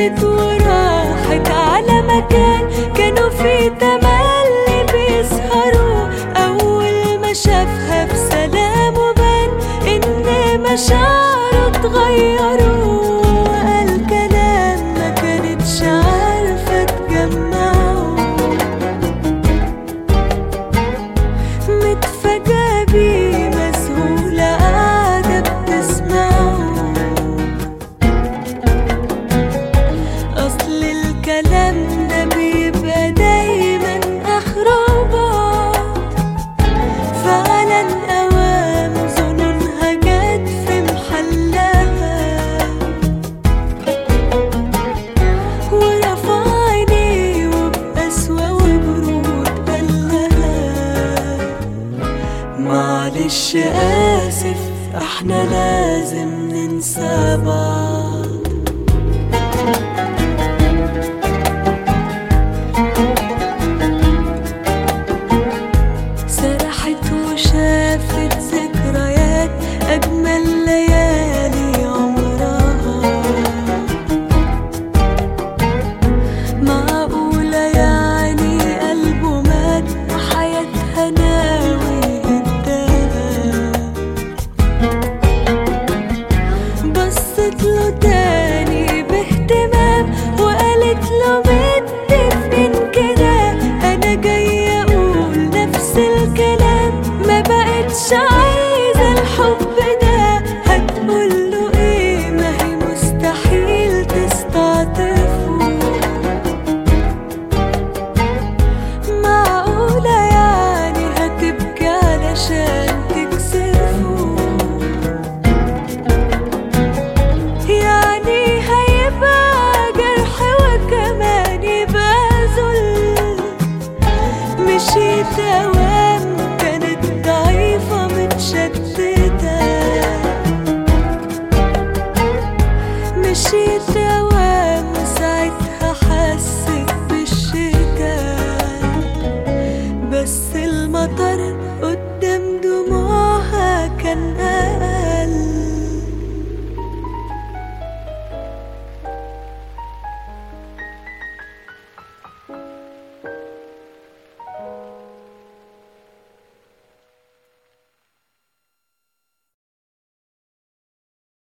بصت وراحت على مكان كانوا فيه تملي بيسهروا أول ما شافها بسلام وبان إن مشاعره اتغيروا وقال كلام ما كانتش عارفة تجمعه متفاجئة بيه مسهولة قاعدة بتسمعه أصل الكلام ده بيبقى دايما آخره بعد فعلا أوام ظنونها جت في محلها ورفع عينيه وبقسوة وبرود قالها معلش آسف احنا لازم ننسى بعض سرحت وشافت ذكريات أجمل ليالي عمرها معقولة يعني قلبه مات وحياتها ناوي يهداها بصت له تاني باهتمام وقالت له متفقين كده انا جاية اقول نفس الكلام ما بقتش عايزة الحب ده هتقول له ايه ما هي مستحيل تستعطفه معقولة يعني هتبكي علشان تكسفه يعني هيبقى جرح وكمان يبقى ذل مشيت أوام كانت ضعيفة متشتتة مشيت أوام ساعتها حست بالشتاء بس المطر